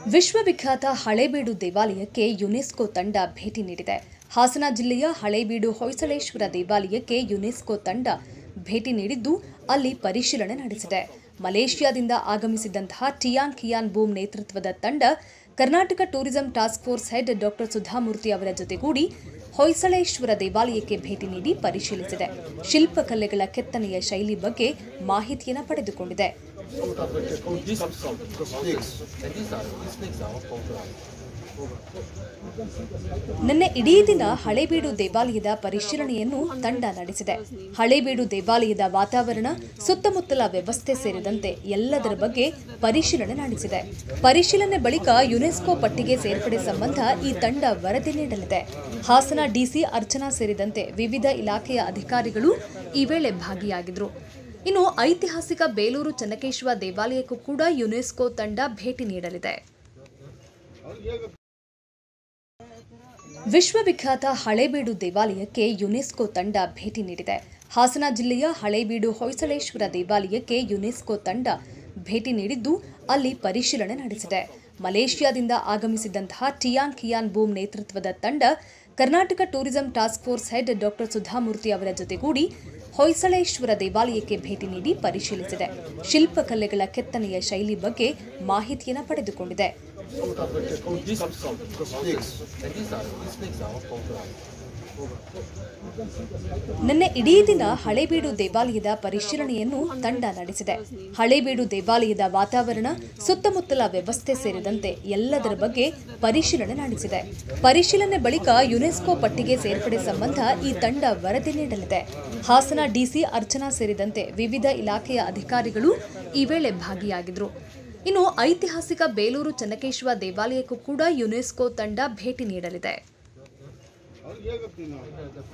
ವಿಶ್ವವಿಖ್ಯಾತ ಹಳೇಬೀಡು ದೇವಾಲಯಕ್ಕೆ ಯುನೆಸ್ಕೋ ತಂಡ ಭೇಟಿ ನೀಡಿದೆ ಹಾಸನ ಜಿಲ್ಲೆಯ ಹಳೇಬೀಡು ಹೊಯ್ಸಳೇಶ್ವರ ದೇವಾಲಯಕ್ಕೆ ಯುನೆಸ್ಕೋ ತಂಡ ಭೇಟಿ ನೀಡಿದ್ದು ಅಲ್ಲಿ ಪರಿಶೀಲನೆ ನಡೆಸಿದೆ ಮಲೇಷ್ಯಾದಿಂದ ಆಗಮಿಸಿದ್ದಂತಹ ಟಿಯಾನ್ ಕಿಯಾನ್ ಬೂಮ್ ನೇತೃತ್ವದ ತಂಡ Karnataka tourism task force head doctor Sudha Murthy ಅವರ ಜೊತೆಗೂಡಿ ಹೊಯ್ಸಳೇಶ್ವರ ದೇವಾಲಯಕ್ಕೆ ಭೇಟಿ ನೀಡಿ ಪರಿಶೀಲಿಸಿದೆ ಶಿಲ್ಪಕಲೆಗಳ ಕೆತ್ತನೆಯ ಶೈಲಿ ಬಗ್ಗೆ ಮಾಹಿತಿಯನ್ನು ಪಡೆದುಕೊಂಡಿದೆ These are some the snakes. And these are these snakes are all cobra. ನಿನ್ನೆ ಇಡೀ ದಿನ ಹಳೇಬೀಡು ದೇವಾಲಯದ ಪರಿಶೀಲನೆಯನ್ನು ತಂಡ ನಡೆಸಿದೆ ಹಳೇಬೀಡು ದೇವಾಲಯದ ವಾತಾವರಣ ಸುತ್ತಮುತ್ತಲ ವ್ಯವಸ್ಥೆ ಸೇರಿದಂತೆ ಎಲ್ಲದರ ಬಗ್ಗೆ ಪರಿಶೀಲನೆ ನಡೆಸಿದೆ ಪರಿಶೀಲನೆ ಬಳಿಕ ಯುನೆಸ್ಕೋ ಪಟ್ಟಿಗೆ ಸೇರ್ಪಡೆ ಸಂಬಂಧ ಈ ತಂಡ ವರದಿ ನೀಡಲಿದೆ ಹಾಸನ ಡಿಸಿ ಅರ್ಚನಾ ಸೇರಿದಂತೆ ವಿವಿಧ ಇಲಾಖೆಯ ಅಧಿಕಾರಿಗಳು ಈ ವೇಳೆ ಭಾಗಿಯಾಗಿದ್ರು ಇನ್ನು ಐತಿಹಾಸಿಕ ಬೇಲೂರು ಚೆನ್ನಕೇಶ್ವರ ದೇವಾಲಯಕ್ಕೂ ಕೂಡ ಯುನೆಸ್ಕೋ ತಂಡ ಭೇಟಿ ನೀಡಲಿದೆ ವಿಶ್ವವಿಖ್ಯಾತ ಹಳೇಬೀಡು ದೇವಾಲಯಕ್ಕೆ ಯುನೆಸ್ಕೋ ತಂಡ ಭೇಟಿ ನೀಡಿದೆ ಹಾಸನ ಜಿಲ್ಲೆಯ ಹಳೇಬೀಡು ಹೊಯ್ಸಳೇಶ್ವರ ದೇವಾಲಯಕ್ಕೆ ಯುನೆಸ್ಕೋ ತಂಡ ಭೇಟಿ ನೀಡಿದ್ದು ಅಲ್ಲಿ ಪರಿಶೀಲನೆ ನಡೆಸಿದೆ ಮಲೇಷ್ಯಾದಿಂದ ಆಗಮಿಸಿದ್ದಂತಹ ಟಿಯಾನ್ ಕಿಯಾನ್ ಬೂಮ್ ನೇತೃತ್ವದ ತಂಡ Karnataka tourism task force head doctor Sudha Murthy ಅವರ ಜೊತೆಗೂಡಿ ಹೊಯ್ಸಳೇಶ್ವರ ದೇವಾಲಯಕ್ಕೆ ಭೇಟಿ ನೀಡಿ ಪರಿಶೀಲಿಸಿದೆ ಶಿಲ್ಪಕಲೆಗಳ ಕೆತ್ತನೆಯ ಶೈಲಿ ಬಗ್ಗೆ ಮಾಹಿತಿಯನ್ನು ಪಡೆದುಕೊಂಡಿದೆ These are some the snakes. And these are these snakes are all cobra. ನಿನ್ನೆ ಇಡೀ ದಿನ ಹಳೇಬೀಡು ದೇವಾಲಯದ ಪರಿಶೀಲನೆಯನ್ನು ತಂಡ ನಡೆಸಿದೆ ಹಳೇಬೀಡು ದೇವಾಲಯದ ವಾತಾವರಣ ಸುತ್ತಮುತ್ತಲ ವ್ಯವಸ್ಥೆ ಸೇರಿದಂತೆ ಎಲ್ಲದರ ಬಗ್ಗೆ ಪರಿಶೀಲನೆ ನಡೆಸಿದೆ ಪರಿಶೀಲನೆ ಬಳಿಕ ಯುನೆಸ್ಕೋ ಪಟ್ಟಿಗೆ ಸೇರ್ಪಡೆ ಸಂಬಂಧ ಈ ತಂಡ ವರದಿ ನೀಡಲಿದೆ ಹಾಸನ ಡಿಸಿ ಅರ್ಚನಾ ಸೇರಿದಂತೆ ವಿವಿಧ ಇಲಾಖೆಯ ಅಧಿಕಾರಿಗಳು ಈ ವೇಳೆ ಭಾಗಿಯಾಗಿದ್ರು ಇನ್ನು ಐತಿಹಾಸಿಕ ಬೇಲೂರು ಚೆನ್ನಕೇಶ್ವರ ದೇವಾಲಯಕ್ಕೂ ಕೂಡ ಯುನೆಸ್ಕೋ ತಂಡ ಭೇಟಿ ನೀಡಲಿದೆ